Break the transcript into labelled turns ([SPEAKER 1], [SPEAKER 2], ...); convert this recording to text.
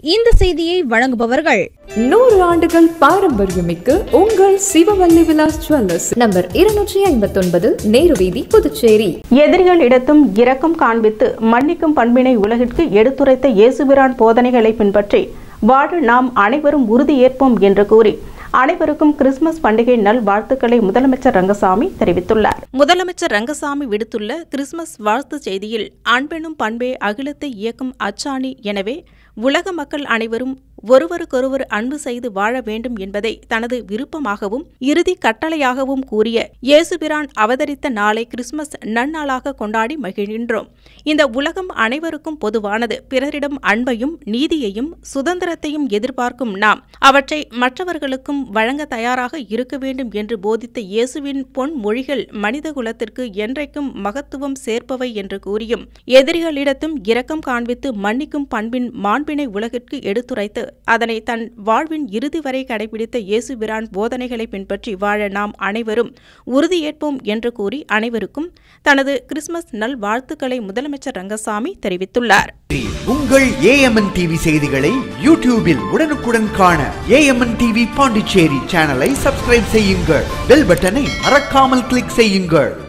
[SPEAKER 1] இந்த செய்தியை வழங்குபவர்கள்
[SPEAKER 2] நூறு ஆண்டுகள் பாரம்பரியமிக்க உங்கள் சிவவல்லி விலாஸ் ஜுவல்லர்ஸ் நம்பர் இருநூற்றி ஐம்பத்தொன்பது நேரு வீதி புதுச்சேரி
[SPEAKER 3] எதிரிகளிடத்தும் இரக்கம் காண்பித்து மன்னிக்கும் பண்பினை உலகிற்கு எடுத்துரைத்த இயேசுபிரான் போதனைகளை பின்பற்றி வாழ நாம் அனைவரும் உறுதியேற்போம் என்று கூறி அனைவருக்கும் கிறிஸ்துமஸ் பண்டிகை நல் வாழ்த்துக்களை முதலமைச்சர் ரங்கசாமி தெரிவித்துள்ளார் முதலமைச்சர் ரங்கசாமி விடுத்துள்ள கிறிஸ்துமஸ் வாழ்த்து செய்தியில் அன்பெனும் பண்பே அகிலத்தை இயக்கும் அச்சாணி எனவே உலக மக்கள் அனைவரும் ஒருவருக்கொருவர் அன்பு செய்து வாழ வேண்டும் என்பதை தனது விருப்பமாகவும் இறுதி கட்டளையாகவும் கூறிய இயேசுபிரான் அவதரித்த நாளை கிறிஸ்துமஸ் நன்னாளாக கொண்டாடி மகிழ்கின்றோம் இந்த உலகம் அனைவருக்கும் பொதுவானது பிறரிடம் அன்பையும் நீதியையும் சுதந்திரத்தையும் எதிர்பார்க்கும் நாம் அவற்றை மற்றவர்களுக்கும் வழங்க தயாராக இருக்க வேண்டும் என்று போதித்த இயேசுவின் பொன் மொழிகள் மனித குலத்திற்கு என்றைக்கும் மகத்துவம் சேர்ப்பவை என்று கூறியும் எதிரிகளிடத்தும் இரக்கம் காண்பித்து மன்னிக்கும் பண்பின் மாண்பினை உலகிற்கு எடுத்துரைத்து அதனை தன் வாழ்வின் இறுதி வரை கடைபிடித்த இயேசுபிரான் போதனைகளை பின்பற்றி வாழ நாம் அனைவரும் உறுதியேற்போம் என்று கூறி அனைவருக்கும் தனது கிறிஸ்துமஸ் நல் வாழ்த்துக்களை முதலமைச்சர் ரங்கசாமி தெரிவித்துள்ளார்
[SPEAKER 4] உங்கள் ஏஎம்என் டிவி செய்திகளை யூடியூபில் உடனுக்குடன் காண ஏஎம்என் டிவி பாண்டிச்சேரி சேனலை சப்ஸ்கிரைப் செய்யுங்கள் பெல் பட்டனை மறக்காமல் கிளிக் செய்யுங்கள்